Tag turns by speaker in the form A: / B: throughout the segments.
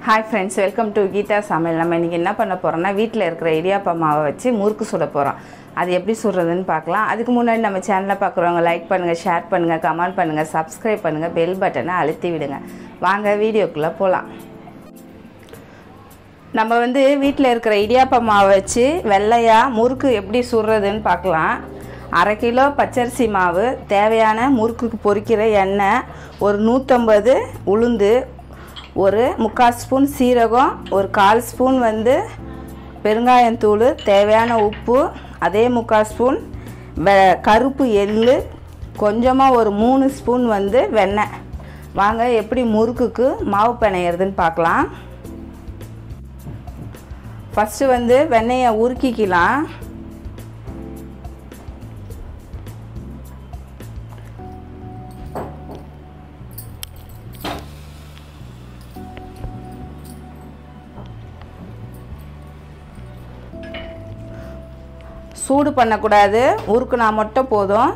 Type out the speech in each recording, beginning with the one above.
A: hi friends welcome to Geetha Samayal நம்ம இன்றைக்கி என்ன பண்ண போகிறோம்னா வீட்டில் இருக்கிற இடியாப்ப மாவை வச்சு முறுக்கு சுட போகிறோம் அது எப்படி சுடுறதுன்னு பார்க்கலாம் அதுக்கு முன்னாடி நம்ம சேனலை பார்க்குறவங்க லைக் பண்ணுங்கள் ஷேர் பண்ணுங்கள் கமெண்ட் பண்ணுங்கள் சப்ஸ்கிரைப் பண்ணுங்கள் பெல் பட்டனை அழுத்தி விடுங்க வாங்க வீடியோக்குள்ளே போகலாம் நம்ம வந்து வீட்டில் இருக்கிற இடியாப்ப மாவை வச்சு வெள்ளையாக முறுக்கு எப்படி சுடுறதுன்னு பார்க்கலாம் அரை கிலோ பச்சரிசி மாவு தேவையான முறுக்குக்கு பொரிக்கிற எண்ணெய் ஒரு நூற்றம்பது உளுந்து ஒரு முக்கால் ஸ்பூன் சீரகம் ஒரு கால் ஸ்பூன் வந்து பெருங்காயத்தூள் தேவையான உப்பு அதே முக்கால் ஸ்பூன் வெ கருப்பு எள்ளு கொஞ்சமாக ஒரு மூணு ஸ்பூன் வந்து வெண்ணெய் வாங்க எப்படி முறுக்குக்கு மாவு பிணையிறதுன்னு பார்க்கலாம் ஃபஸ்ட்டு வந்து வெண்ணெயை உருக்கிக்கலாம் சூடு பண்ணக்கூடாது உருக்குனா மட்டும் போதும்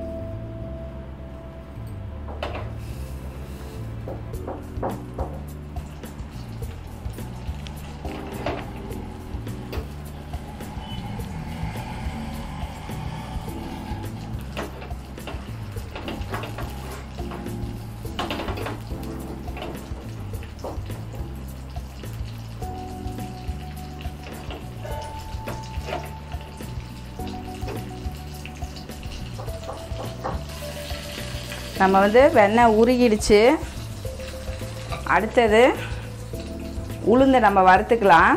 A: நம்ம வந்து வெண்ணெய் உருகிடுச்சு அடுத்தது உளுந்தை நம்ம வறுத்துக்கலாம்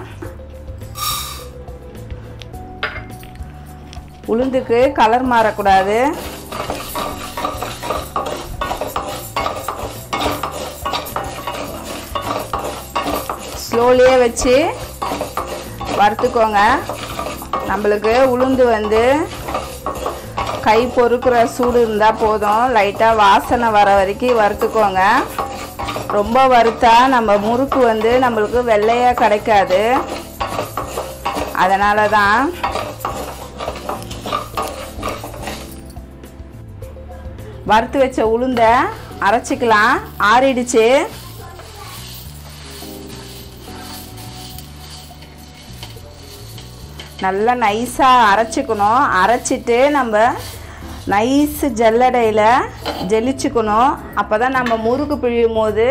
A: உளுந்துக்கு கலர் மாறக்கூடாது ஸ்லோலியே வச்சு வறுத்துக்கோங்க நம்மளுக்கு உளுந்து வந்து கை பொறுக்கிற சூடு இருந்தால் போதும் லைட்டாக வாசனை வர வரைக்கும் வறுத்துக்கோங்க ரொம்ப வறுத்தா நம்ம முறுக்கு வந்து நம்மளுக்கு வெள்ளையாக கிடைக்காது அதனால தான் வறுத்து வச்ச உளுந்த அரைச்சிக்கலாம் ஆறிடுச்சு நல்லா நைஸாக அரைச்சிக்கணும் அரைச்சிட்டு நம்ம நைஸு ஜல்லடையில் ஜெலிச்சுக்கணும் அப்போ தான் நம்ம முறுக்கு பிழியும் போது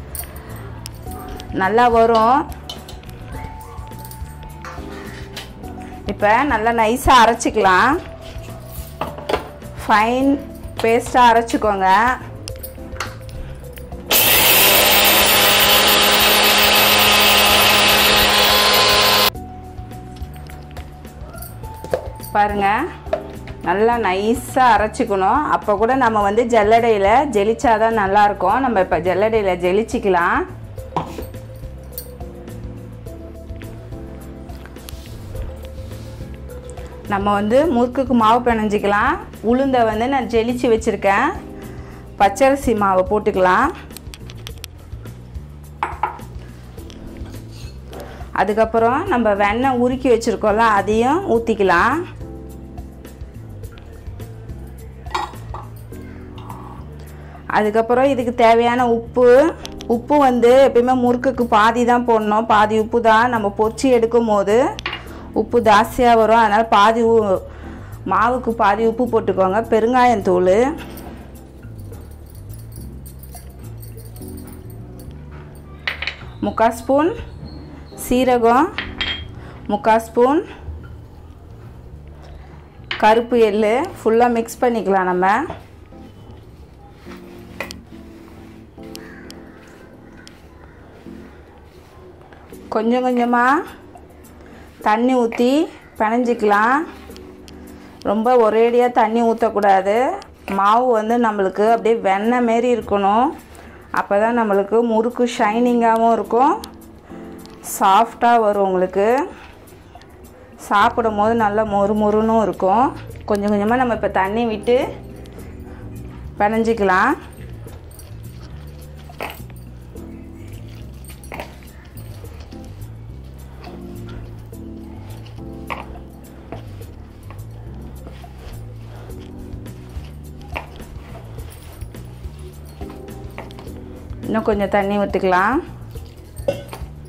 A: நல்லா வரும் இப்போ நல்லா நைஸாக அரைச்சிக்கலாம் ஃபைன் பேஸ்ட்டாக அரைச்சிக்கோங்க பாருங்கள் நல்லா நைஸாக அரைச்சிக்கணும் அப்போ கூட நம்ம வந்து ஜல்லடையில் ஜெலிச்சாதான் நல்லாயிருக்கும் நம்ம இப்போ ஜல்லடையில் ஜெலிச்சிக்கலாம் நம்ம வந்து முறுக்குக்கு மாவு பிணைஞ்சிக்கலாம் உளுந்தை வந்து நான் ஜெலிச்சு வச்சுருக்கேன் பச்சரிசி மாவை போட்டுக்கலாம் அதுக்கப்புறம் நம்ம வெண்ணெய் உருக்கி வச்சுருக்கோம்ல அதையும் ஊற்றிக்கலாம் அதுக்கப்புறம் இதுக்கு தேவையான உப்பு உப்பு வந்து எப்பயுமே முறுக்குக்கு பாதி தான் போடணும் பாதி உப்பு தான் நம்ம பொரிச்சு எடுக்கும் போது உப்பு ஜாஸ்தியாக வரும் அதனால் பாதி உ மாவுக்கு பாதி உப்பு போட்டுக்கோங்க பெருங்காயத்தூள் முக்கால் ஸ்பூன் சீரகம் முக்கால் ஸ்பூன் கருப்பு எள் ஃபுல்லாக மிக்ஸ் பண்ணிக்கலாம் நம்ம கொஞ்சம் கொஞ்சமாக தண்ணி ஊற்றி பிணைஞ்சிக்கலாம் ரொம்ப ஒரேடியாக தண்ணி ஊற்றக்கூடாது மாவு வந்து நம்மளுக்கு அப்படியே வெண்ணெய் மாரி இருக்கணும் அப்போ தான் நம்மளுக்கு முறுக்கு ஷைனிங்காகவும் இருக்கும் சாஃப்டாக வரும் உங்களுக்கு சாப்பிடும் போது நல்லா மொறு மொறுன்னும் இருக்கும் கொஞ்சம் கொஞ்சமாக நம்ம இப்போ தண்ணி விட்டு பிணைஞ்சிக்கலாம் இன்னும் கொஞ்சம் தண்ணி ஊற்றிக்கலாம்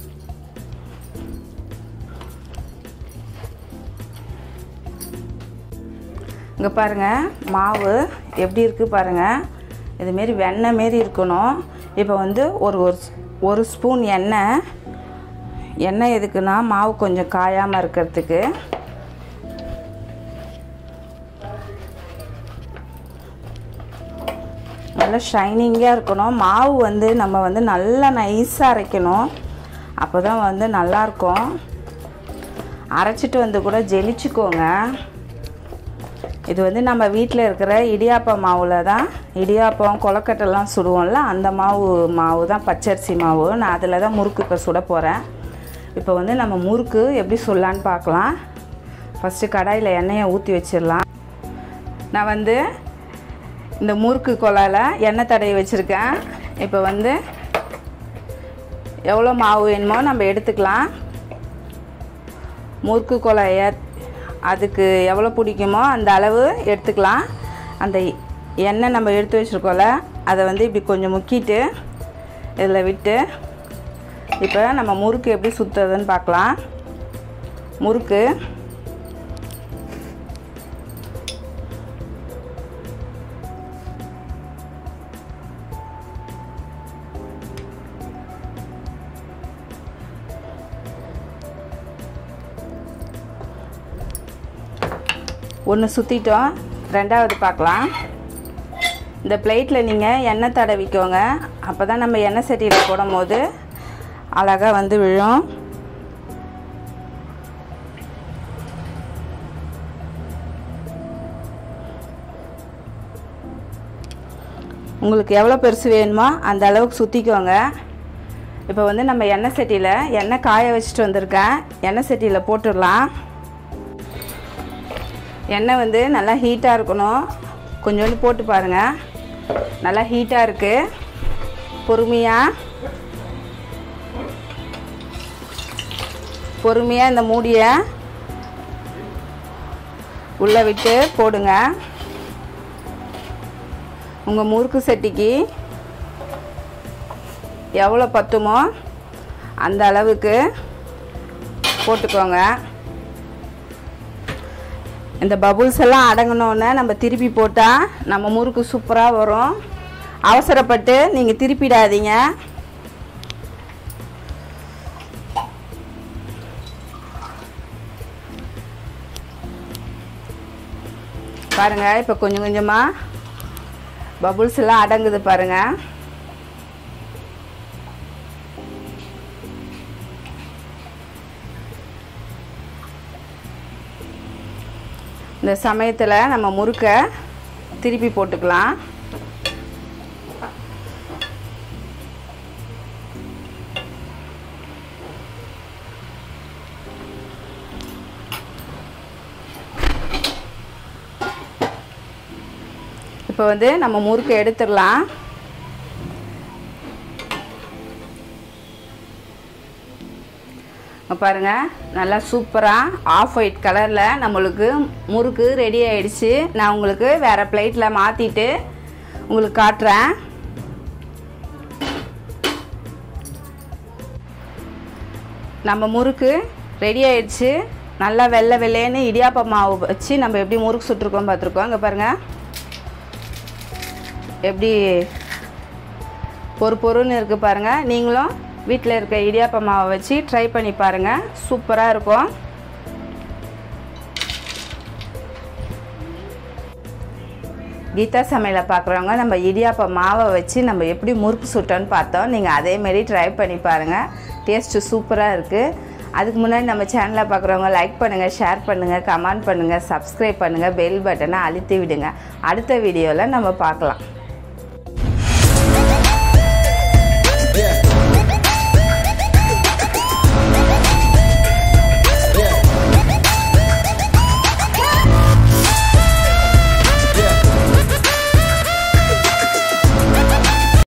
A: இங்கே பாருங்கள் மாவு எப்படி இருக்குது பாருங்கள் இதுமாரி வெண்ணெய் மாரி இருக்கணும் இப்போ வந்து ஒரு ஒரு ஒரு ஸ்பூன் எண்ணெய் எண்ணெய் எதுக்குன்னா மாவு கொஞ்சம் காயாமல் இருக்கிறதுக்கு நல்லா ஷைனிங்காக இருக்கணும் மாவு வந்து நம்ம வந்து நல்லா நைஸாக அரைக்கணும் அப்போ தான் வந்து நல்லாயிருக்கும் அரைச்சிட்டு வந்து கூட ஜெலிச்சுக்கோங்க இது வந்து நம்ம வீட்டில் இருக்கிற இடியாப்ப மாவில் தான் இடியாப்பம் கொலக்கட்டைலாம் சுடுவோம்ல அந்த மாவு மாவு தான் பச்சரிசி மாவு நான் அதில் தான் முறுக்கு இப்போ சுட போகிறேன் இப்போ வந்து நம்ம முறுக்கு எப்படி சொல்லலான்னு பார்க்கலாம் ஃபஸ்ட்டு கடாயில் எண்ணெயை ஊற்றி வச்சிடலாம் நான் வந்து இந்த முறுக்கு குழாயில் எண்ணெய் தடவி வச்சுருக்கேன் இப்போ வந்து எவ்வளோ மாவு வேணுமோ நம்ம எடுத்துக்கலாம் முறுக்கு குழாய அதுக்கு எவ்வளோ பிடிக்குமோ அந்த அளவு எடுத்துக்கலாம் அந்த எண்ணெய் நம்ம எடுத்து வச்சுருக்கோம்ல அதை வந்து இப்படி கொஞ்சம் முக்கிட்டு இதில் விட்டு இப்போ நம்ம முறுக்கு எப்படி சுற்றுறதுன்னு பார்க்கலாம் முறுக்கு ஒன்று சுற்றிட்டோம் ரெண்டாவது பார்க்கலாம் இந்த பிளேட்டில் நீங்கள் எண்ணெய் தடவிக்கோங்க அப்போ தான் நம்ம எண்ணெய் சட்டியில் போடும்போது அழகாக வந்து விழும் உங்களுக்கு எவ்வளோ பெருசு வேணுமோ அந்த அளவுக்கு சுற்றிக்கோங்க இப்போ வந்து நம்ம எண்ணெய் சட்டியில் எண்ணெய் காய வச்சுட்டு வந்திருக்கேன் எண்ணெய் சட்டியில் போட்டுடலாம் எண்ணெய் வந்து நல்லா ஹீட்டாக இருக்கணும் கொஞ்சோண்டு போட்டு பாருங்கள் நல்லா ஹீட்டாக இருக்குது பொறுமையாக பொறுமையாக இந்த மூடியை உள்ளே விட்டு போடுங்க உங்கள் முறுக்கு சட்டிக்கு எவ்வளோ பத்துமோ அந்த அளவுக்கு போட்டுக்கோங்க இந்த பபுள்ஸ் எல்லாம் அடங்கினோன்னே நம்ம திருப்பி போட்டால் நம்ம முறுக்கு சூப்பராக வரும் அவசரப்பட்டு நீங்கள் திருப்பிடாதீங்க பாருங்கள் இப்போ கொஞ்சம் கொஞ்சமாக பபுள்ஸ் எல்லாம் அடங்குது பாருங்கள் இந்த சமயத்தில் நம்ம முறுக்கை திருப்பி போட்டுக்கலாம் இப்போ வந்து நம்ம முறுக்கு எடுத்துடலாம் இங்க பாருங்க நல்லா சூப்பராக ஆஃப் ஒயிட் கலரில் நம்மளுக்கு முறுக்கு ரெடி ஆயிடுச்சு நான் உங்களுக்கு வேறு பிளேட்டில் மாற்றிட்டு உங்களுக்கு காட்டுறேன் நம்ம முறுக்கு ரெடி ஆயிடுச்சு நல்லா வெள்ளை வெள்ளைன்னு இடியாப்ப மாவு வச்சு நம்ம எப்படி முறுக்கு சுட்டுருக்கோம் பார்த்துருக்கோம் இங்கே பாருங்கள் எப்படி பொறு பொறுன்னு இருக்குது பாருங்கள் நீங்களும் வீட்டில் இருக்க இடியாப்ப மாவை வச்சு ட்ரை பண்ணி பாருங்கள் சூப்பராக இருக்கும் கீதா சமையலை பார்க்குறவங்க நம்ம இடியாப்ப மாவை வச்சு நம்ம எப்படி முறுக்கு சுட்டோன்னு பார்த்தோம் நீங்கள் அதேமாரி ட்ரை பண்ணி பாருங்கள் டேஸ்ட்டு சூப்பராக இருக்குது அதுக்கு முன்னாடி நம்ம சேனலை பார்க்குறவங்க லைக் பண்ணுங்கள் ஷேர் பண்ணுங்கள் கமெண்ட் பண்ணுங்கள் சப்ஸ்கிரைப் பண்ணுங்கள் பெல் பட்டனை அழுத்தி விடுங்க அடுத்த வீடியோவில் நம்ம பார்க்கலாம்